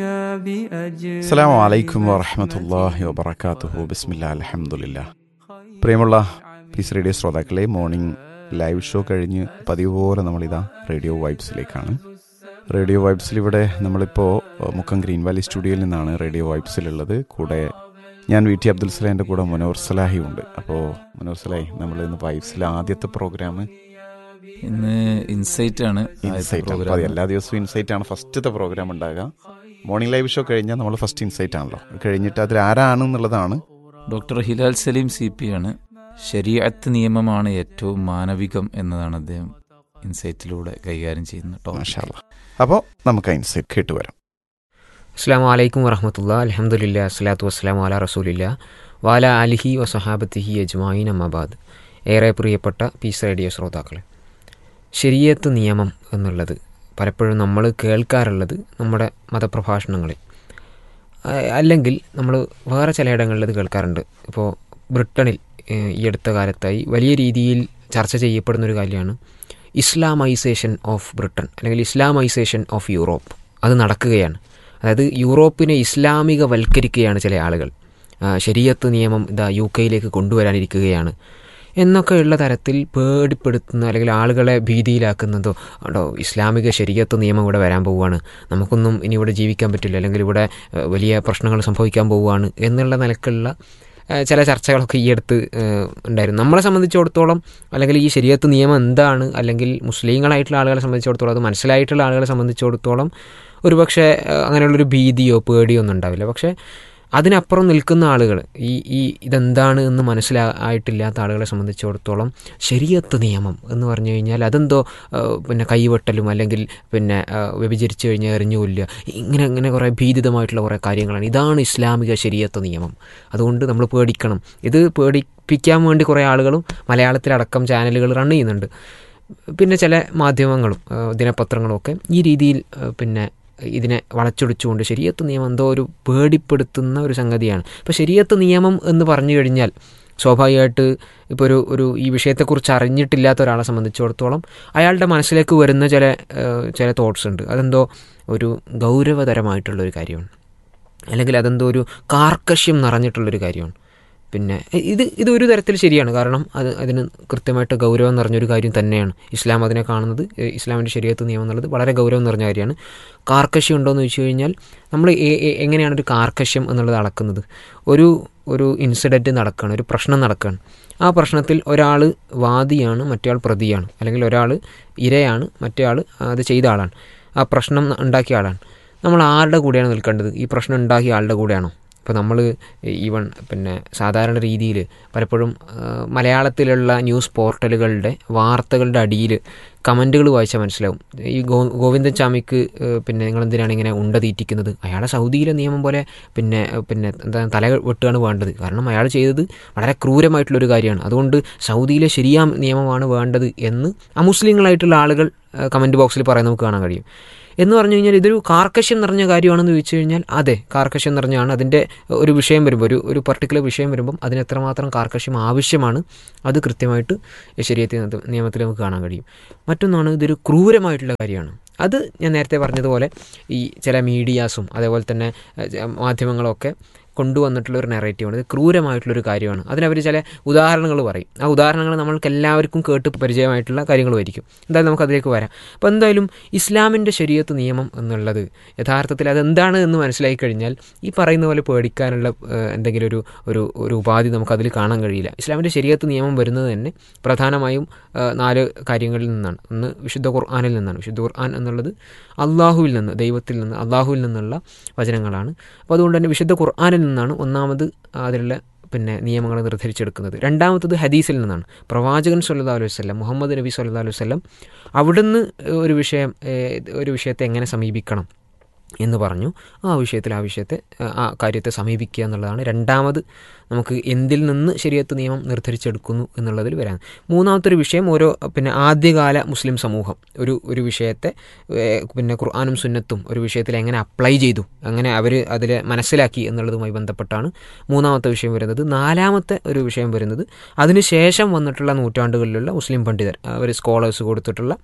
അസ്സാം വലൈക്കും വറഹമത്തല്ലാഹി വബർക്കാത്തുഹു ബിസ്മില്ല അലഹമുല്ല പ്രിയമുള്ള പീസ് റേഡിയോ ശ്രോതാക്കളെ മോർണിംഗ് ലൈവ് ഷോ കഴിഞ്ഞ് പതിവ് പോലെ നമ്മളിതാ റേഡിയോ വൈബ്സിലേക്കാണ് റേഡിയോ വൈബ്സിൽ ഇവിടെ നമ്മളിപ്പോൾ മുക്കം ഗ്രീൻ വാലി സ്റ്റുഡിയോയിൽ നിന്നാണ് റേഡിയോ വൈബ്സിലുള്ളത് കൂടെ ഞാൻ വി ടി അബ്ദുൽ സലാഹിൻ്റെ കൂടെ മനോർ സലാഹി ഉണ്ട് അപ്പോൾ മനോർ സലാഹി നമ്മൾ ഇന്ന് വൈബ്സിലെ ആദ്യത്തെ പ്രോഗ്രാം ഇന്ന് ഇൻസൈറ്റ് ആണ് ആദ്യത്തെ ഇൻസൈറ്റ് ആണ് program. അതെ എല്ലാ ദിവസവും ഇൻസൈറ്റ് ആണ് ഫസ്റ്റത്തെ പ്രോഗ്രാം ഉണ്ടാകുക മോർണിംഗ് ലൈവ് ഷോ കഴിഞ്ഞാൽ നമ്മൾ ഫസ്റ്റ് ഇൻസൈറ്റ് ആണല്ലോ അത് കഴിഞ്ഞിട്ട് അതിൽ ആരാണെന്നുള്ളതാണ് doctor Hilal Saleem C P ആണ് ശരീഅത്ത് നിയമമാണ് ഏറ്റവും മാനവികം എന്നതാണ് അദ്ദേഹം ഇൻസൈറ്റിലൂടെ കൈകാര്യം ചെയ്യുന്ന ടോപ്പിക് മാഷാല്ല അപ്പോൾ നമുക്ക് ആ ഇൻസൈറ്റ് കേട്ടുവരാം അസ്സാം വലൈക്കും വറഹമത്തുള്ള അലഹമുല്ല അസ്സലാത്തു വസ്സലാം അല റസൂലില്ല വാല അലിഹി വസഹാബത്തിഹി അജ്മായിൻ അമ്മബാദ് ഏറെ പ്രിയപ്പെട്ട പീസ് റേഡിയോ ശ്രോതാക്കളെ ശരിയത്ത് നിയമം എന്നുള്ളത് പലപ്പോഴും നമ്മൾ കേൾക്കാറുള്ളത് നമ്മുടെ മതപ്രഭാഷണങ്ങളിൽ ആ, അല്ലെങ്കിൽ നമ്മൾ വേറെ ചിലയിടങ്ങളിൽ ഇത് കേൾക്കാറുണ്ട് ഇപ്പോൾ ബ്രിട്ടനിൽ ഏഹ്, ഈ അടുത്ത കാലത്തായി വലിയ രീതിയിൽ ചർച്ച ചെയ്യപ്പെടുന്ന ഒരു കാര്യമാണ് ഇസ്ലാമൈസേഷൻ ഓഫ് ബ്രിട്ടൻ അല്ലെങ്കിൽ ഇസ്ലാമൈസേഷൻ ഓഫ് യൂറോപ്പ് അത് നടക്കുകയാണ് അതായത് യൂറോപ്പിനെ ഇസ്ലാമികവൽക്കരിക്കുകയാണ് ചില ആളുകൾ ആ, ശരീഅത്ത് നിയമം ഇതാ യു കെയിലേക്ക് കൊണ്ടുവരാനിരിക്കുകയാണ് എന്നൊക്കെയുള്ള തരത്തിൽ പേടിപ്പെടുത്തുന്ന അല്ലെങ്കിൽ ആളുകളെ ഭീതിയിലാക്കുന്നതോ ഉണ്ടോ ഇസ്ലാമിക ശരീഅത്ത് നിയമം ഇവിടെ വരാൻ പോവുകയാണ് നമുക്കൊന്നും ഇനി ഇവിടെ ജീവിക്കാൻ പറ്റില്ല അല്ലെങ്കിൽ ഇവിടെ ഏഹ്, വലിയ പ്രശ്നങ്ങൾ സംഭവിക്കാൻ പോവുകയാണ് എന്നുള്ള നിലക്കുള്ള ഏഹ്, ചില ചർച്ചകളൊക്കെ ഈ അടുത്ത് ഏഹ്, ഉണ്ടായിരുന്നു നമ്മളെ സംബന്ധിച്ചിടത്തോളം അല്ലെങ്കിൽ ഈ ശരീരത്ത് നിയമം എന്താണ് അല്ലെങ്കിൽ മുസ്ലിങ്ങളായിട്ടുള്ള ആളുകളെ സംബന്ധിച്ചിടത്തോളം അത് മനസ്സിലായിട്ടുള്ള ആളുകളെ സംബന്ധിച്ചിടത്തോളം ഒരുപക്ഷെ ഏഹ്, അങ്ങനെയുള്ളൊരു ഭീതിയോ പേടിയോ ഒന്നും ഉണ്ടാവില്ല പക്ഷേ അതിനപ്പുറം നിൽക്കുന്ന ആളുകൾ ഈ ഈ ഇതെന്താണ് എന്ന് മനസ്സിലായിട്ടില്ലാത്ത ആളുകളെ സംബന്ധിച്ചിടത്തോളം ശരിയത്ത് നിയമം എന്ന് പറഞ്ഞു കഴിഞ്ഞാൽ അതെന്തോ ആ, പിന്നെ കൈവെട്ടലും അല്ലെങ്കിൽ പിന്നെ ആ, വ്യഭിചരിച്ചു കഴിഞ്ഞാൽ എറിഞ്ഞു കൊല്ലുക ഇങ്ങനെ ഇങ്ങനെ കുറേ ഭീതിതമായിട്ടുള്ള കുറേ കാര്യങ്ങളാണ് ഇതാണ് ഇസ്ലാമിക ശരിയത്ത് നിയമം അതുകൊണ്ട് നമ്മൾ പേടിക്കണം ഇത് പേടിപ്പിക്കാൻ വേണ്ടി കുറേ ആളുകളും മലയാളത്തിലടക്കം ചാനലുകൾ റൺ ചെയ്യുന്നുണ്ട് പിന്നെ ചില മാധ്യമങ്ങളും ആ, ദിനപത്രങ്ങളും ഒക്കെ ഈ രീതിയിൽ ആ, പിന്നെ ഇതിനെ വളച്ചൊടിച്ചുകൊണ്ട് ശരിയത്ത് നിയമം എന്തോ ഒരു പേടിപ്പെടുത്തുന്ന ഒരു സംഗതിയാണ് ഇപ്പോൾ ശരിയത്ത് നിയമം എന്ന് പറഞ്ഞു കഴിഞ്ഞാൽ സ്വാഭാവികമായിട്ട് ഇപ്പോൾ ഒരു ഒരു ഈ വിഷയത്തെക്കുറിച്ച് അറിഞ്ഞിട്ടില്ലാത്ത ഒരാളെ സംബന്ധിച്ചിടത്തോളം അയാളുടെ മനസ്സിലേക്ക് വരുന്ന ചില ഏഹ്, ചില തോട്ട്സ് ഉണ്ട് അതെന്തോ ഒരു ഗൗരവതരമായിട്ടുള്ളൊരു കാര്യമാണ് അല്ലെങ്കിൽ അതെന്തോ ഒരു കാർക്കശ്യം നിറഞ്ഞിട്ടുള്ളൊരു കാര്യമാണ് പിന്നെ ഇത് ഇത് ഒരു തരത്തിൽ ശരിയാണ് കാരണം അത് അതിന് കൃത്യമായിട്ട് ഗൗരവം നിറഞ്ഞൊരു കാര്യം തന്നെയാണ് ഇസ്ലാം അതിനെ കാണുന്നത് ഏഹ് ഇസ്ലാമിൻ്റെ ശരീരത്ത് നിയമം എന്നുള്ളത് വളരെ ഗൗരവം നിറഞ്ഞ കാര്യമാണ് കാർക്കശ്യം ഉണ്ടോ എന്ന് ചോദിച്ചു കഴിഞ്ഞാൽ നമ്മൾ എ- എ- എങ്ങനെയാണ് ഒരു കാർക്കശ്യം എന്നുള്ളത് അളക്കുന്നത് ഒരു ഒരു ഇൻസിഡൻറ്റ് നടക്കുകയാണ് ഒരു പ്രശ്നം നടക്കുകയാണ് ആ പ്രശ്നത്തിൽ ഒരാൾ വാദിയാണ് മറ്റേ ആൾ പ്രതിയാണ് അല്ലെങ്കിൽ ഒരാൾ ഇരയാണ് മറ്റേ ആൾ അത് ചെയ്ത ആളാണ് ആ പ്രശ്നം ഉണ്ടാക്കിയ ആളാണ് നമ്മൾ ആരുടെ കൂടെയാണ് നിൽക്കേണ്ടത് ഈ പ്രശ്നം ഉണ്ടാക്കിയ ആളുടെ കൂടെയാണോ ഇപ്പോൾ നമ്മൾ ഈവൺ പിന്നെ സാധാരണ രീതിയിൽ പലപ്പോഴും ആ, മലയാളത്തിലുള്ള ന്യൂസ് പോർട്ടലുകളുടെ വാർത്തകളുടെ അടിയിൽ കമൻറ്റുകൾ വായിച്ചാൽ മനസ്സിലാവും ഈ ഗോ ഗോവിന്ദൻ ചാമിക്ക് ഏഹ്, പിന്നെ നിങ്ങളെന്തിനാണ് ഇങ്ങനെ ഉണ്ട തീറ്റിക്കുന്നത് അയാളെ സൗദിയിലെ നിയമം പോലെ പിന്നെ ഏഹ്, പിന്നെ എന്താ തല വെട്ടുകയാണ് വേണ്ടത് കാരണം അയാൾ ചെയ്തത് വളരെ ക്രൂരമായിട്ടുള്ളൊരു കാര്യമാണ് അതുകൊണ്ട് സൗദിയിലെ ശരിയാം നിയമമാണ് വേണ്ടത് എന്ന് അമുസ്ലിങ്ങളായിട്ടുള്ള ആളുകൾ കമൻറ്റ് ബോക്സിൽ പറയുന്നത് നമുക്ക് കാണാൻ കഴിയും എന്ന് പറഞ്ഞു കഴിഞ്ഞാൽ ഇതൊരു കാർക്കശ്യം നിറഞ്ഞ കാര്യമാണെന്ന് ചോദിച്ചു കഴിഞ്ഞാൽ അതെ കാർക്കശ്യം നിറഞ്ഞാണ് അതിൻ്റെ ഒരു വിഷയം വരുമ്പോൾ ഒരു ഒരു പർട്ടിക്കുലർ വിഷയം വരുമ്പം അതിന് എത്രമാത്രം കാർക്കശ്യം ആവശ്യമാണ് അത് കൃത്യമായിട്ട് ശരീരത്തിൽ നിയമത്തിൽ നമുക്ക് കാണാൻ കഴിയും മറ്റൊന്നാണ് ഇതൊരു ക്രൂരമായിട്ടുള്ള കാര്യമാണ് അത് ഞാൻ നേരത്തെ പറഞ്ഞതുപോലെ ഈ ചില മീഡിയാസും അതേപോലെ തന്നെ ഏഹ്, മാധ്യമങ്ങളൊക്കെ കൊണ്ടുവന്നിട്ടുള്ള ഒരു നെറേറ്റീവാണ് ഇത് ക്രൂരമായിട്ടുള്ളൊരു കാര്യമാണ് അതിനവർ ചില ഉദാഹരണങ്ങൾ പറയും ആ ഉദാഹരണങ്ങൾ നമ്മൾക്ക് എല്ലാവർക്കും കേട്ട് പരിചയമായിട്ടുള്ള കാര്യങ്ങളുമായിരിക്കും എന്തായാലും നമുക്ക് അതിലേക്ക് വരാം അപ്പോൾ എന്തായാലും ഇസ്ലാമിൻ്റെ ശരീരത്ത് നിയമം എന്നുള്ളത് യഥാർത്ഥത്തിൽ അതെന്താണ് എന്ന് മനസ്സിലാക്കി കഴിഞ്ഞാൽ ഈ പറയുന്ന പോലെ പേടിക്കാനുള്ള ഏഹ്, എന്തെങ്കിലും ഒരു ഒരു ഒരു ഉപാധി നമുക്ക് അതിൽ കാണാൻ കഴിയില്ല ഇസ്ലാമിൻ്റെ ശരീരത്ത് നിയമം വരുന്നത് തന്നെ പ്രധാനമായും ഏഹ്, നാല് കാര്യങ്ങളിൽ നിന്നാണ് ഒന്ന് വിശുദ്ധ ഖുർആാനിൽ നിന്നാണ് വിശുദ്ധ ഖുർആൻ എന്നുള്ളത് അള്ളാഹുവിൽ നിന്ന് ദൈവത്തിൽ നിന്ന് അള്ളാഹുവിൽ നിന്നുള്ള വചനങ്ങളാണ് അപ്പോൾ അതുകൊണ്ട് തന്നെ വിശുദ്ധ ഖുർആാനിൽ നിന്നാണ് ഒന്നാമത് അതിലുള്ള പിന്നെ നിയമങ്ങൾ നിർദ്ധരിച്ചെടുക്കുന്നത് രണ്ടാമത്തത് ഹദീസിൽ നിന്നാണ് പ്രവാചകൻ സല്ലല്ലാഹു അലൈഹി വസല്ലം മുഹമ്മദ് നബി സല്ലല്ലാഹു അലൈഹി വസല്ലം അവിടുന്ന് ഒരു വിഷയം ഏഹ്, ഒരു വിഷയത്തെ എങ്ങനെ സമീപിക്കണം എന്ന് പറഞ്ഞു ആ വിഷയത്തിൽ ആ വിഷയത്തെ ആ കാര്യത്തെ സമീപിക്കുക എന്നുള്ളതാണ് രണ്ടാമത് നമുക്ക് എന്തിൽ നിന്ന് ശരിയത്ത് നിയമം നിർദ്ധരിച്ചെടുക്കുന്നു എന്നുള്ളതിൽ വരാൻ മൂന്നാമത്തെ ഒരു വിഷയം ഓരോ പിന്നെ ആദ്യകാല മുസ്ലിം സമൂഹം ഒരു ഒരു വിഷയത്തെ ഏഹ്, പിന്നെ ഖുർആാനും സുന്നത്തും ഒരു വിഷയത്തിൽ എങ്ങനെ അപ്ലൈ ചെയ്തു അങ്ങനെ അവർ അതിൽ മനസ്സിലാക്കി എന്നുള്ളതുമായി ബന്ധപ്പെട്ടാണ് മൂന്നാമത്തെ വിഷയം വരുന്നത് നാലാമത്തെ ഒരു വിഷയം വരുന്നത് അതിനുശേഷം വന്നിട്ടുള്ള നൂറ്റാണ്ടുകളിലുള്ള മുസ്ലിം പണ്ഡിതർ അവർ സ്കോളേഴ്സ് കൊടുത്തിട്ടുള്ള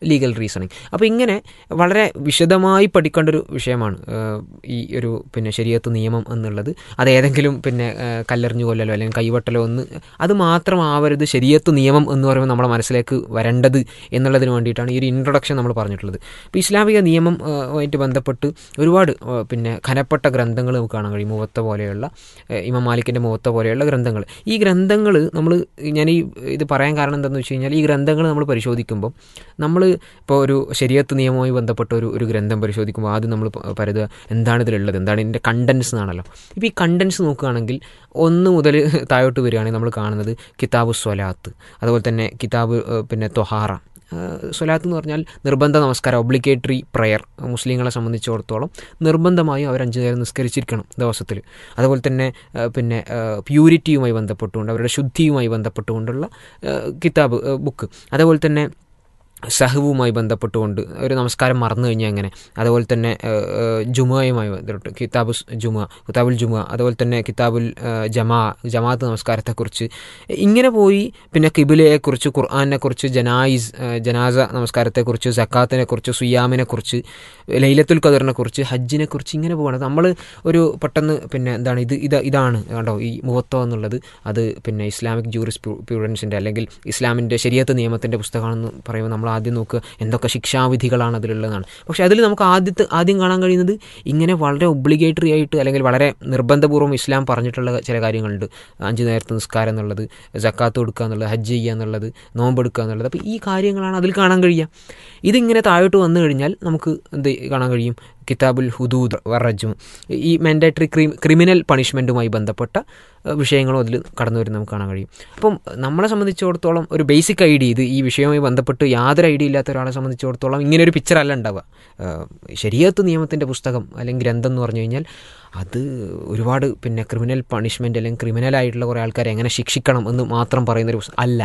ലീഗൽ റീസണിങ് അപ്പോൾ ഇങ്ങനെ വളരെ വിശദമായി പഠിക്കേണ്ട ഒരു വിഷയമാണ് ഏഹ്, ഈ ഒരു പിന്നെ ശരിയത്ത് നിയമം എന്നുള്ളത് അത് ഏതെങ്കിലും പിന്നെ ഏഹ്, കല്ലെറിഞ്ഞു കൊല്ലലോ അല്ലെങ്കിൽ കൈവട്ടലോ ഒന്ന് അത് മാത്രമാവരുത് ശരിയത്ത് നിയമം എന്ന് പറയുമ്പോൾ നമ്മുടെ മനസ്സിലേക്ക് വരേണ്ടത് എന്നുള്ളതിന് വേണ്ടിയിട്ടാണ് ഈ ഒരു ഇൻട്രൊഡക്ഷൻ നമ്മൾ പറഞ്ഞിട്ടുള്ളത് ഇപ്പോൾ ഇസ്ലാമിക നിയമം ഏഹ്, ആയിട്ട് ബന്ധപ്പെട്ട് ഒരുപാട് ഏഹ്, പിന്നെ ഖനപ്പെട്ട ഗ്രന്ഥങ്ങൾ നമുക്ക് കാണാൻ കഴിയും മുവത്ത പോലെയുള്ള ഏഹ്, ഇമാം മാലിക്കിൻ്റെ മുവത്ത പോലെയുള്ള ഗ്രന്ഥങ്ങൾ ഈ ഗ്രന്ഥങ്ങൾ നമ്മൾ ഞാൻ ഈ ഇത് പറയാൻ കാരണം എന്താണെന്ന് വെച്ച് കഴിഞ്ഞാൽ ഈ ഗ്രന്ഥങ്ങൾ നമ്മൾ പരിശോധിക്കുമ്പോൾ നമ്മൾ ഇപ്പോൾ ഒരു ശരീരത്ത് നിയമവുമായി ബന്ധപ്പെട്ട ഒരു ഒരു ഗ്രന്ഥം പരിശോധിക്കുമ്പോൾ ആദ്യം നമ്മൾ പ- പരതുക എന്താണ് ഇതിലുള്ളത് എന്താണ് ഇതിൻ്റെ കണ്ടൻസ് എന്നാണല്ലോ ഇപ്പോൾ ഈ കണ്ടൻസ് നോക്കുകയാണെങ്കിൽ ഒന്ന് മുതൽ താഴോട്ട് വരികയാണെങ്കിൽ നമ്മൾ കാണുന്നത് കിതാബ് സ്വലാത്ത് അതുപോലെ തന്നെ കിതാബ് ഏഹ്, പിന്നെ തൊഹാറ ഏഹ്, സ്വലാത്ത് എന്ന് പറഞ്ഞാൽ നിർബന്ധ നമസ്കാരം ഒബ്ലിഗേറ്ററി പ്രയർ മുസ്ലിങ്ങളെ സംബന്ധിച്ചിടത്തോളം നിർബന്ധമായും അവർ അഞ്ചു നേരം നിസ്കരിച്ചിരിക്കണം ദിവസത്തിൽ അതുപോലെ തന്നെ ഏഹ്, പിന്നെ ഏഹ്, പ്യൂരിറ്റിയുമായി ബന്ധപ്പെട്ടുകൊണ്ട് അവരുടെ ശുദ്ധിയുമായി ബന്ധപ്പെട്ടുകൊണ്ടുള്ള ഏഹ്, കിതാബ് ഏഹ്, ബുക്ക് അതുപോലെ തന്നെ സഹവുമായി ബന്ധപ്പെട്ടുകൊണ്ട് ഒരു നമസ്കാരം മറന്നു കഴിഞ്ഞാൽ എങ്ങനെ അതുപോലെ തന്നെ ഏഹ്, ഏഹ്, ജുമുഅയുമായി ബന്ധപ്പെട്ട് കിതാബ് സ് ജുമുഅ കിതാബുൽ ജുമുഅ അതുപോലെ തന്നെ കിതാബുൽ ഏഹ്, ജമാ ജമാഅത്ത് നമസ്കാരത്തെക്കുറിച്ച് ഇങ്ങനെ പോയി പിന്നെ കിബിലയെക്കുറിച്ച് ഖുർആാനെക്കുറിച്ച് ജനായിസ് ഏഹ്, ജനാസ നമസ്കാരത്തെക്കുറിച്ച് സക്കാത്തിനെക്കുറിച്ച് സുയാമിനെക്കുറിച്ച് ലൈലത്തുൽ ഖദറിനെക്കുറിച്ച് ഹജ്ജിനെക്കുറിച്ച് ഇങ്ങനെ പോകണം നമ്മൾ ഒരു പെട്ടെന്ന് പിന്നെ എന്താണ് ഇത് ഇത് ഇതാണ് കണ്ടോ ഈ മുഹത്തോ എന്നുള്ളത് അത് പിന്നെ ഇസ്ലാമിക് ജൂറിസ് പ്യൂഡൻസിൻ്റെ അല്ലെങ്കിൽ ഇസ്ലാമിൻ്റെ ശരിയത്ത് നിയമത്തിൻ്റെ പുസ്തകമാണെന്ന് പറയുമ്പോൾ നമ്മൾ ആദ്യം നോക്കുക എന്തൊക്കെ ശിക്ഷാവിധികളാണ് അതിലുള്ളതാണ് പക്ഷേ അതിൽ നമുക്ക് ആദ്യത്തെ ആദ്യം കാണാൻ കഴിയുന്നത് ഇങ്ങനെ വളരെ ഒബ്ലിഗേറ്ററി ആയിട്ട് അല്ലെങ്കിൽ വളരെ നിർബന്ധപൂർവ്വം ഇസ്ലാം പറഞ്ഞിട്ടുള്ള ചില കാര്യങ്ങളുണ്ട് അഞ്ച് നേരത്തെ നിസ്കാരം എന്നുള്ളത് ജക്കാത്ത് കൊടുക്കുക എന്നുള്ളത് ഹജ്ജ് ചെയ്യുക എന്നുള്ളത് നോമ്പെടുക്കുക എന്നുള്ളത് അപ്പോൾ ഈ കാര്യങ്ങളാണ് അതിൽ കാണാൻ കഴിയുക ഇതിങ്ങനെ താഴോട്ട് വന്നു കഴിഞ്ഞാൽ നമുക്ക് എന്ത് കാണാൻ കഴിയും കിതാബുൽ ഹുദൂദ് വറജും ഈ മാൻഡേറ്ററി ക്രീം ക്രിമിനൽ പണിഷ്മെൻറ്റുമായി ബന്ധപ്പെട്ട ഏഹ്, വിഷയങ്ങളും അതിൽ കടന്നു വരുന്നത് നമുക്ക് കാണാൻ കഴിയും അപ്പം നമ്മളെ സംബന്ധിച്ചിടത്തോളം ഒരു ബേസിക് ഐഡിയ ഇത് ഈ വിഷയവുമായി ബന്ധപ്പെട്ട് യാതൊരു ഐഡിയ ഇല്ലാത്ത ഒരാളെ സംബന്ധിച്ചിടത്തോളം ഇങ്ങനെ ഒരു പിക്ചർ അല്ല ഉണ്ടാവുക ഏഹ്, ശരിയത്ത് നിയമത്തിൻ്റെ പുസ്തകം അല്ലെങ്കിൽ ഗ്രന്ഥം എന്ന് പറഞ്ഞു കഴിഞ്ഞാൽ അത് ഒരുപാട് പിന്നെ ക്രിമിനൽ പണിഷ്മെൻറ്റ് അല്ലെങ്കിൽ ക്രിമിനലായിട്ടുള്ള കുറേ ആൾക്കാരെ എങ്ങനെ ശിക്ഷിക്കണം എന്ന് മാത്രം പറയുന്നൊരു പുസ്തകം അല്ല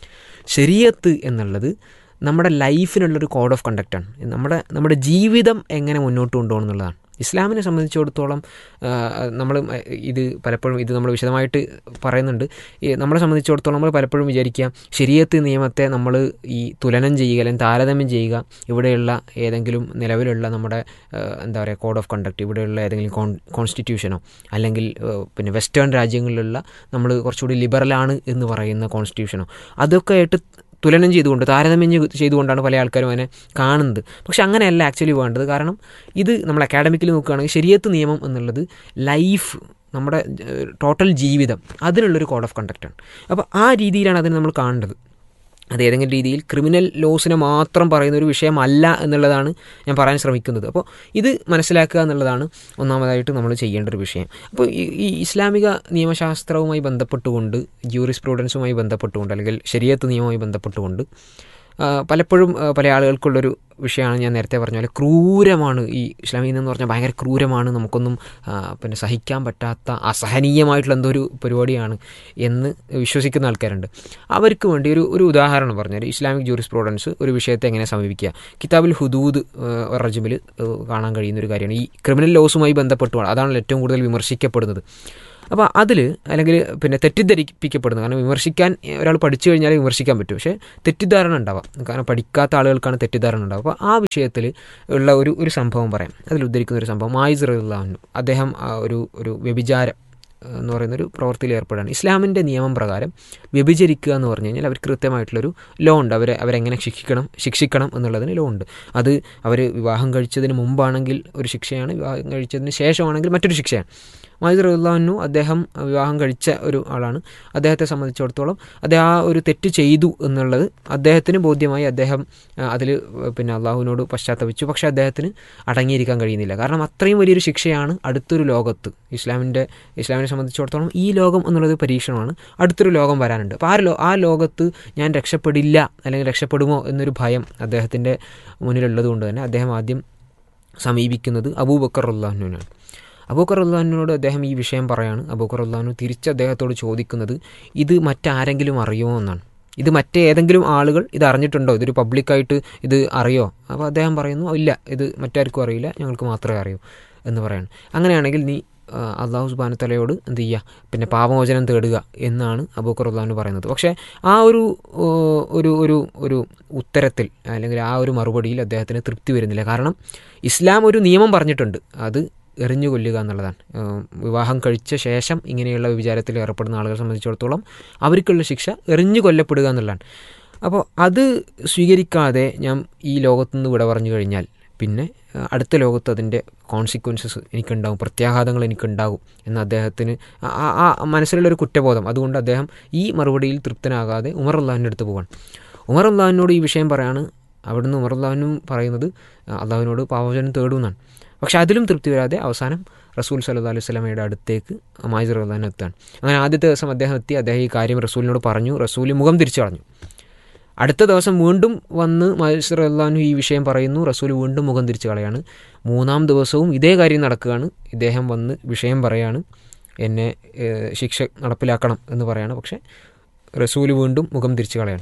ശരിയത്ത് എന്നുള്ളത് നമ്മുടെ ലൈഫിനുള്ളൊരു കോഡ് ഓഫ് കണ്ടക്റ്റാണ് നമ്മുടെ നമ്മുടെ ജീവിതം എങ്ങനെ മുന്നോട്ട് കൊണ്ടുപോകണം എന്നുള്ളതാണ് ഇസ്ലാമിനെ സംബന്ധിച്ചിടത്തോളം നമ്മൾ ഇത് പലപ്പോഴും ഇത് നമ്മൾ വിശദമായിട്ട് പറയുന്നുണ്ട് ഈ നമ്മളെ സംബന്ധിച്ചിടത്തോളം നമ്മൾ പലപ്പോഴും വിചാരിക്കുക ശരിയത്ത് നിയമത്തെ നമ്മൾ ഈ തുലനം ചെയ്യുക അല്ലെങ്കിൽ താരതമ്യം ചെയ്യുക ഇവിടെയുള്ള ഏതെങ്കിലും നിലവിലുള്ള നമ്മുടെ ആ, എന്താ പറയുക കോഡ് ഓഫ് കണ്ടക്ട് ഇവിടെയുള്ള ഏതെങ്കിലും കോൺ കോൺസ്റ്റിറ്റ്യൂഷനോ അല്ലെങ്കിൽ ആ, പിന്നെ വെസ്റ്റേൺ രാജ്യങ്ങളിലുള്ള നമ്മൾ കുറച്ചുകൂടി ലിബറലാണ് എന്ന് പറയുന്ന കോൺസ്റ്റിറ്റ്യൂഷനോ അതൊക്കെ ആയിട്ട് തുലനം ചെയ്തുകൊണ്ട് താരതമ്യം ചെയ്ത് ചെയ്തുകൊണ്ടാണ് പല ആൾക്കാരും അതിനെ കാണുന്നത് പക്ഷെ അങ്ങനെയല്ല ആക്ച്വലി വേണ്ടത് കാരണം ഇത് നമ്മൾ അക്കാഡമിക്കിൽ നോക്കുകയാണെങ്കിൽ ശരിയത്ത് നിയമം എന്നുള്ളത് ലൈഫ് നമ്മുടെ ടോട്ടൽ ജീവിതം അതിനുള്ളൊരു കോഡ് ഓഫ് കണ്ടക്റ്റാണ് അപ്പോൾ ആ രീതിയിലാണ് അതിനെ നമ്മൾ കാണേണ്ടത് അത് ഏതെങ്കിലും രീതിയിൽ ക്രിമിനൽ ലോസിനെ മാത്രം പറയുന്ന ഒരു വിഷയമല്ല എന്നുള്ളതാണ് ഞാൻ പറയാൻ ശ്രമിക്കുന്നത് അപ്പോൾ ഇത് മനസ്സിലാക്കുക എന്നുള്ളതാണ് ഒന്നാമതായിട്ട് നമ്മൾ ചെയ്യേണ്ട ഒരു വിഷയം അപ്പോൾ ഈ ഈ ഇസ്ലാമിക നിയമശാസ്ത്രവുമായി ബന്ധപ്പെട്ടുകൊണ്ട് ജൂറിസ് പ്രൂഡൻസുമായി ബന്ധപ്പെട്ടുകൊണ്ട് അല്ലെങ്കിൽ ശരിയത്ത് നിയമവുമായി ബന്ധപ്പെട്ടുകൊണ്ട് ആ, പലപ്പോഴും ആ, പല ആളുകൾക്കുള്ളൊരു വിഷയമാണ് ഞാൻ നേരത്തെ പറഞ്ഞ പോലെ ക്രൂരമാണ് ഈ ഇസ്ലാമിക എന്ന് പറഞ്ഞാൽ ഭയങ്കര ക്രൂരമാണ് നമുക്കൊന്നും ആ, പിന്നെ സഹിക്കാൻ പറ്റാത്ത അസഹനീയമായിട്ടുള്ള എന്തോ ഒരു പരിപാടിയാണ് എന്ന് വിശ്വസിക്കുന്ന ആൾക്കാരുണ്ട് അവർക്ക് വേണ്ടി ഒരു ഒരു ഉദാഹരണം പറഞ്ഞാൽ ഇസ്ലാമിക് ജൂറിസ് പ്രോഡൻസ് ഒരു വിഷയത്തെ എങ്ങനെ സമീപിക്കുക കിതാബിൽ ഹുദൂദ് റജിമിൽ കാണാൻ കഴിയുന്ന ഒരു കാര്യമാണ് ഈ ക്രിമിനൽ ലോസുമായി ബന്ധപ്പെട്ടുമാണ് അതാണല്ലോ ഏറ്റവും കൂടുതൽ വിമർശിക്കപ്പെടുന്നത് അപ്പോൾ അതിൽ അല്ലെങ്കിൽ പിന്നെ തെറ്റിദ്ധരിപ്പിക്കപ്പെടുന്നത് കാരണം വിമർശിക്കാൻ ഒരാൾ പഠിച്ചു കഴിഞ്ഞാൽ വിമർശിക്കാൻ പറ്റും പക്ഷേ തെറ്റിദ്ധാരണ ഉണ്ടാവാം കാരണം പഠിക്കാത്ത ആളുകൾക്കാണ് തെറ്റിദ്ധാരണ ഉണ്ടാവുക അപ്പോൾ ആ വിഷയത്തിൽ ഉള്ള ഒരു ഒരു സംഭവം പറയാം അതിൽ ഉദ്ധരിക്കുന്ന ഒരു സംഭവം മായിസ് റഹ്ലാഹു അദ്ദേഹം ആ, ഒരു ഒരു വ്യഭിചാരം എന്ന് പറയുന്നൊരു പ്രവൃത്തിയിൽ ഏർപ്പെടുകയാണ് ഇസ്ലാമിൻ്റെ നിയമം പ്രകാരം വ്യഭിചരിക്കുക എന്ന് പറഞ്ഞു കഴിഞ്ഞാൽ അവർക്ക് കൃത്യമായിട്ടുള്ളൊരു ലോ ഉണ്ട് അവരെ അവരെങ്ങനെ ശിക്ഷിക്കണം ശിക്ഷിക്കണം എന്നുള്ളതിന് ലോ ഉണ്ട് അത് അവർ വിവാഹം കഴിച്ചതിന് മുമ്പാണെങ്കിൽ ഒരു ശിക്ഷയാണ് വിവാഹം കഴിച്ചതിന് ശേഷമാണെങ്കിൽ മറ്റൊരു ശിക്ഷയാണ് മാജിദ് റഹ്ലാനു അദ്ദേഹം വിവാഹം കഴിച്ച ഒരു ആളാണ് അദ്ദേഹത്തെ സംബന്ധിച്ചിടത്തോളം അദ്ദേഹം ആ ഒരു തെറ്റ് ചെയ്തു എന്നുള്ളത് അദ്ദേഹത്തിന് ബോധ്യമായി അദ്ദേഹം അതിൽ പിന്നെ അള്ളാഹുവിനോട് പശ്ചാത്തപിച്ചു പക്ഷേ അദ്ദേഹത്തിന് അടങ്ങിയിരിക്കാൻ കഴിയുന്നില്ല കാരണം അത്രയും വലിയൊരു ശിക്ഷയാണ് അടുത്തൊരു ലോകത്ത് ഇസ്ലാമിൻ്റെ ഇസ്ലാമിനെ സംബന്ധിച്ചിടത്തോളം ഈ ലോകം എന്നുള്ളത് പരീക്ഷണമാണ് അടുത്തൊരു ലോകം വരാനുണ്ട് അപ്പോൾ ആ ലോ ആ ലോകത്ത് ഞാൻ രക്ഷപ്പെടില്ല അല്ലെങ്കിൽ രക്ഷപ്പെടുമോ എന്നൊരു ഭയം അദ്ദേഹത്തിൻ്റെ മുന്നിലുള്ളത് കൊണ്ട് തന്നെ അദ്ദേഹം ആദ്യം സമീപിക്കുന്നത് അബൂബക്കർ അള്ളാഹുവിനാണ് അബൂക്കർ അള്ളഹാനോട് അദ്ദേഹം ഈ വിഷയം പറയാണ് അബൂക്കർ അള്ളഹാനു തിരിച്ച് അദ്ദേഹത്തോട് ചോദിക്കുന്നത് ഇത് മറ്റാരെങ്കിലും അറിയുമോ എന്നാണ് ഇത് മറ്റേതെങ്കിലും ആളുകൾ ഇത് അറിഞ്ഞിട്ടുണ്ടോ ഇതൊരു പബ്ലിക്കായിട്ട് ഇത് അറിയോ അപ്പോൾ അദ്ദേഹം പറയുന്നു ഇല്ല ഇത് മറ്റാർക്കും അറിയില്ല ഞങ്ങൾക്ക് മാത്രമേ അറിയൂ എന്ന് പറയാണ് അങ്ങനെയാണെങ്കിൽ നീ ആ, അള്ളാഹു സുബാനത്തലയോട് എന്ത് ചെയ്യുക പിന്നെ പാപമോചനം തേടുക എന്നാണ് അബൂക്കർ അള്ളാഹുന് പറയുന്നത് പക്ഷേ ആ ഒരു ഓ, ഒരു ഒരു ഒരു ഉത്തരത്തിൽ അല്ലെങ്കിൽ ആ ഒരു മറുപടിയിൽ അദ്ദേഹത്തിന് തൃപ്തി വരുന്നില്ല കാരണം ഇസ്ലാം ഒരു നിയമം പറഞ്ഞിട്ടുണ്ട് അത് എറിഞ്ഞു കൊല്ലുക എന്നുള്ളതാണ് ഏഹ് വിവാഹം കഴിച്ച ശേഷം ഇങ്ങനെയുള്ള വിചാരത്തിൽ ഏർപ്പെടുന്ന ആളുകളെ സംബന്ധിച്ചിടത്തോളം അവർക്കുള്ള ശിക്ഷ എറിഞ്ഞു കൊല്ലപ്പെടുക എന്നുള്ളതാണ് അപ്പോൾ അത് സ്വീകരിക്കാതെ ഞാൻ ഈ ലോകത്തുനിന്ന് വിട പറഞ്ഞു കഴിഞ്ഞാൽ പിന്നെ ഏഹ് അടുത്ത ലോകത്ത് അതിൻ്റെ കോൺസിക്വൻസസ് എനിക്കുണ്ടാവും പ്രത്യാഘാതങ്ങൾ എനിക്കുണ്ടാകും എന്ന് അദ്ദേഹത്തിന് ആ- ആ ആ മനസ്സിലുള്ള ഒരു കുറ്റബോധം അതുകൊണ്ട് അദ്ദേഹം ഈ മറുപടിയിൽ തൃപ്തനാകാതെ ഉമർ അള്ളാഹിൻ്റെ അടുത്ത് പോവാണ് ഉമർ അള്ളാഹിനോട് ഈ വിഷയം പറയാണ് അവിടുന്ന് ഉമർ അള്ളാഹിനും പറയുന്നത് അള്ളാഹുവിനോട് പാവചനം തേടുമെന്നാണ് പക്ഷെ അതിലും തൃപ്തി വരാതെ അവസാനം റസൂൽ സല്ലു അലൈഹി സ്വലമയുടെ അടുത്തേക്ക് മാജിർ അള്ളഹാൻ എത്താണ് അങ്ങനെ ആദ്യത്തെ ദിവസം അദ്ദേഹം എത്തി അദ്ദേഹം ഈ കാര്യം റസൂലിനോട് പറഞ്ഞു റസൂൽ മുഖം തിരിച്ചു കളഞ്ഞു അടുത്ത ദിവസം വീണ്ടും വന്ന് മാജിർ അള്ളഹാനു ഈ വിഷയം പറയുന്നു റസൂൽ വീണ്ടും മുഖം തിരിച്ചു കളയാണ് മൂന്നാം ദിവസവും ഇതേ കാര്യം നടക്കുകയാണ് ഇദ്ദേഹം വന്ന് വിഷയം പറയാണ് എന്നെ ഏഹ്, ശിക്ഷ നടപ്പിലാക്കണം എന്ന് പറയാണ് പക്ഷേ റസൂൽ വീണ്ടും മുഖം തിരിച്ചു കളയാണ്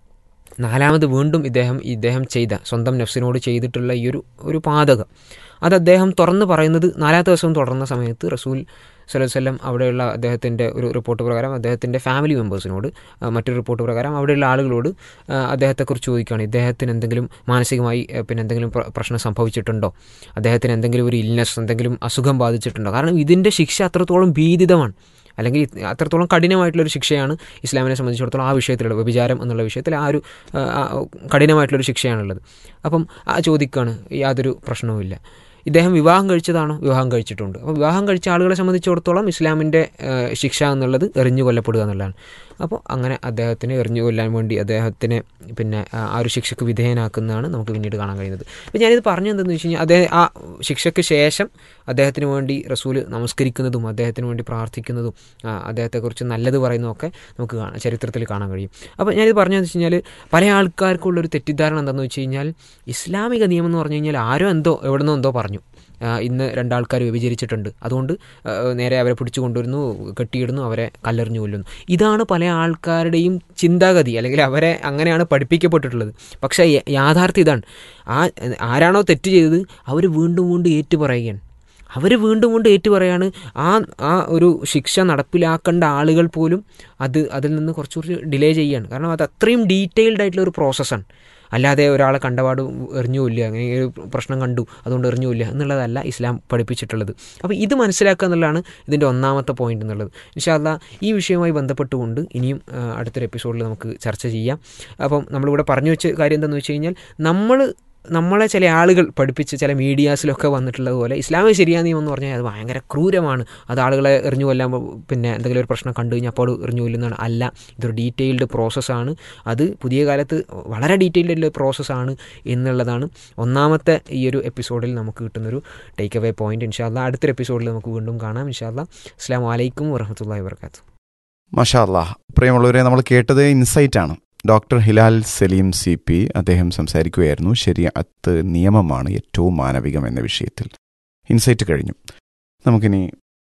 നാലാമത് വീണ്ടും ഇദ്ദേഹം ഇദ്ദേഹം ചെയ്ത സ്വന്തം നഫ്സിനോട് ചെയ്തിട്ടുള്ള ഈ ഒരു ഒരു പാതകം അത് അദ്ദേഹം തുറന്ന് പറയുന്നത് നാലാമത്തെ ദിവസവും തുടർന്ന സമയത്ത് റസൂൽ സലഹുവല്ലം അവിടെയുള്ള അദ്ദേഹത്തിൻ്റെ ഒരു റിപ്പോർട്ട് പ്രകാരം അദ്ദേഹത്തിൻ്റെ ഫാമിലി മെമ്പേഴ്സിനോട് ആ, മറ്റൊരു റിപ്പോർട്ട് പ്രകാരം അവിടെയുള്ള ആളുകളോട് ആ, അദ്ദേഹത്തെക്കുറിച്ച് ചോദിക്കുകയാണ് ഇദ്ദേഹത്തിന് എന്തെങ്കിലും മാനസികമായി ആ, പിന്നെ എന്തെങ്കിലും പ്ര- പ്രശ്നം സംഭവിച്ചിട്ടുണ്ടോ അദ്ദേഹത്തിന് എന്തെങ്കിലും ഒരു ഇൽനെസ് എന്തെങ്കിലും അസുഖം ബാധിച്ചിട്ടുണ്ടോ കാരണം ഇതിൻ്റെ ശിക്ഷ അത്രത്തോളം ഭീതിതമാണ് അല്ലെങ്കിൽ ഇത് അത്രത്തോളം കഠിനമായിട്ടുള്ളൊരു ശിക്ഷയാണ് ഇസ്ലാമിനെ സംബന്ധിച്ചിടത്തോളം ആ വിഷയത്തിലുള്ള വ്യഭിചാരം എന്നുള്ള വിഷയത്തിൽ ആ ഒരു ആ, ആ, കഠിനമായിട്ടുള്ളൊരു ശിക്ഷയാണുള്ളത് അപ്പം ആ ചോദിക്കുകയാണ് യാതൊരു പ്രശ്നവുമില്ല ഇദ്ദേഹം വിവാഹം കഴിച്ചതാണോ വിവാഹം കഴിച്ചിട്ടുണ്ട് അപ്പോൾ വിവാഹം കഴിച്ച ആളുകളെ സംബന്ധിച്ചിടത്തോളം ഇസ്ലാമിൻ്റെ ആ, ശിക്ഷ എന്നുള്ളത് എറിഞ്ഞു കൊല്ലപ്പെടുക എന്നുള്ളതാണ് അപ്പോൾ അങ്ങനെ അദ്ദേഹത്തിന് എറിഞ്ഞു കൊല്ലാൻ വേണ്ടി അദ്ദേഹത്തിനെ പിന്നെ ആ ആ ഒരു ശിക്ഷയ്ക്ക് വിധേയനാക്കുന്നതാണ് നമുക്ക് പിന്നീട് കാണാൻ കഴിയുന്നത് അപ്പോൾ ഞാനിത് പറഞ്ഞതെന്തെന്ന് വെച്ച് കഴിഞ്ഞാൽ അദ്ദേഹം ആ ശിക്ഷയ്ക്ക് ശേഷം അദ്ദേഹത്തിന് വേണ്ടി റസൂല് നമസ്കരിക്കുന്നതും അദ്ദേഹത്തിന് വേണ്ടി പ്രാർത്ഥിക്കുന്നതും ആ, അദ്ദേഹത്തെക്കുറിച്ച് നല്ലത് പറയുന്നതൊക്കെ നമുക്ക് കാണാം ചരിത്രത്തിൽ കാണാൻ കഴിയും അപ്പോൾ ഞാനിത് പറഞ്ഞതെന്ന് വെച്ച് കഴിഞ്ഞാൽ പല ആൾക്കാർക്കുള്ളൊരു തെറ്റിദ്ധാരണ എന്താണെന്ന് വെച്ച് കഴിഞ്ഞാൽ ഇസ്ലാമിക നിയമം എന്ന് പറഞ്ഞു കഴിഞ്ഞാൽ ആരോ എന്തോ എവിടുന്നോ എന്തോ പറഞ്ഞു ആ, ഇന്ന് രണ്ടാൾക്കാർ വ്യഭിചരിച്ചിട്ടുണ്ട് അതുകൊണ്ട് ആ, നേരെ അവരെ പിടിച്ചു കൊണ്ടുവരുന്നു കെട്ടിയിടുന്നു അവരെ കല്ലെറിഞ്ഞു കൊല്ലുന്നു ഇതാണ് പല ആൾക്കാരുടെയും ചിന്താഗതി അല്ലെങ്കിൽ അവരെ അങ്ങനെയാണ് പഠിപ്പിക്കപ്പെട്ടിട്ടുള്ളത് പക്ഷേ യ- യാഥാർത്ഥ്യം ഇതാണ് ആ ആരാണോ തെറ്റ് ചെയ്തത് അവർ വീണ്ടും വീണ്ടും ഏറ്റു പറയുകയാണ് അവർ വീണ്ടും വീണ്ടും ഏറ്റു പറയാണ് ആ ആ ഒരു ശിക്ഷ നടപ്പിലാക്കേണ്ട ആളുകൾ പോലും അത് അതിൽ നിന്ന് കുറച്ചുകൂടി ഡിലേ ചെയ്യാണ് കാരണം അത് അത്രയും ഡീറ്റെയിൽഡ് ആയിട്ടുള്ള ഒരു പ്രോസസ്സാണ് അല്ലാതെ ഒരാളെ കണ്ടപാട് എറിഞ്ഞു കൊല്ലുക അങ്ങനെ ഒരു പ്രശ്നം കണ്ടു അതുകൊണ്ട് എറിഞ്ഞു കൊല്ലുക എന്നുള്ളതല്ല ഇസ്ലാം പഠിപ്പിച്ചിട്ടുള്ളത് അപ്പോൾ ഇത് മനസ്സിലാക്കുക എന്നുള്ളതാണ് ഇതിൻ്റെ ഒന്നാമത്തെ പോയിന്റ് എന്നുള്ളത് ഇൻഷാല്ല ഈ വിഷയവുമായി ബന്ധപ്പെട്ടുകൊണ്ട് ഇനിയും ആ, അടുത്തൊരു എപ്പിസോഡിൽ നമുക്ക് ചർച്ച ചെയ്യാം അപ്പം നമ്മളിവിടെ പറഞ്ഞു വെച്ച കാര്യം എന്താണെന്ന് വെച്ച് കഴിഞ്ഞാൽ നമ്മൾ നമ്മളെ ചില ആളുകൾ പഠിപ്പിച്ച് ചില മീഡിയാസിലൊക്കെ വന്നിട്ടുള്ളത് പോലെ ഇസ്ലാമിക ശരിയാ നിയമം എന്ന് പറഞ്ഞാൽ അത് ഭയങ്കര ക്രൂരമാണ് അത് ആളുകളെ എറിഞ്ഞു കൊല്ലാൻ പോ- പിന്നെ എന്തെങ്കിലും ഒരു പ്രശ്നം കണ്ടു കഴിഞ്ഞാൽ അപ്പോൾ എറിഞ്ഞു കൊല്ലുന്നതാണ് അല്ല ഇതൊരു ഡീറ്റെയിൽഡ് പ്രോസസ്സാണ് അത് പുതിയ കാലത്ത് വളരെ ഡീറ്റെയിൽഡ് ആയിട്ടുള്ള പ്രോസസ്സാണ് എന്നുള്ളതാണ് ഒന്നാമത്തെ ഈ ഒരു എപ്പിസോഡിൽ നമുക്ക് കിട്ടുന്നൊരു ടേക്ക് അവേ പോയിന്റ് ഇൻഷാല്ല അടുത്തൊരു എപ്പിസോഡിൽ നമുക്ക് വീണ്ടും കാണാം ഇൻഷാല്ല അസ്സാം വലൈക്കും വറഹമത്തല്ലാ വർക്കാത്തു മഷാ അല്ലാഹ് പ്രിയമുള്ളവരെ നമ്മൾ കേട്ടത് ഇൻസൈറ്റ് ആണ് doctor Hilal Saleem C P അദ്ദേഹം സംസാരിക്കുകയായിരുന്നു ശരിയത്ത് നിയമമാണ് ഏറ്റവും മാനവികം എന്ന വിഷയത്തിൽ ഇൻസൈറ്റ് കഴിഞ്ഞു നമുക്കിനി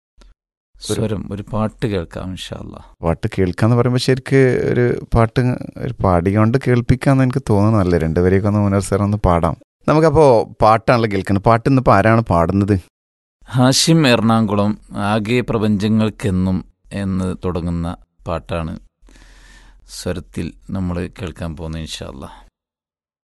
സ്വരം ഒരു പാട്ട് കേൾക്കാം ഇൻഷാല്ലാ പാട്ട് കേൾക്കാന്ന് പറയുമ്പോൾ ശരിക്ക് ഒരു പാട്ട് ഒരു പാടിക്കൊണ്ട് കേൾപ്പിക്കാന്ന് എനിക്ക് തോന്നുന്നതല്ലേ രണ്ടുപേരെയൊക്കെ ഒന്ന് മുനർ സാർ ഒന്ന് പാടാം നമുക്കപ്പോൾ പാട്ടാണല്ലോ കേൾക്കുന്നത് പാട്ട് ഇന്നിപ്പോൾ ആരാണ് പാടുന്നത് ഹാഷിം എറണാകുളം ആകെ പ്രപഞ്ചങ്ങൾക്കെന്നും എന്ന് തുടങ്ങുന്ന പാട്ടാണ് സ്വരത്തിൽ നമ്മൾ കേൾക്കാൻ പോകുന്നത് ഇൻഷാല്ലാ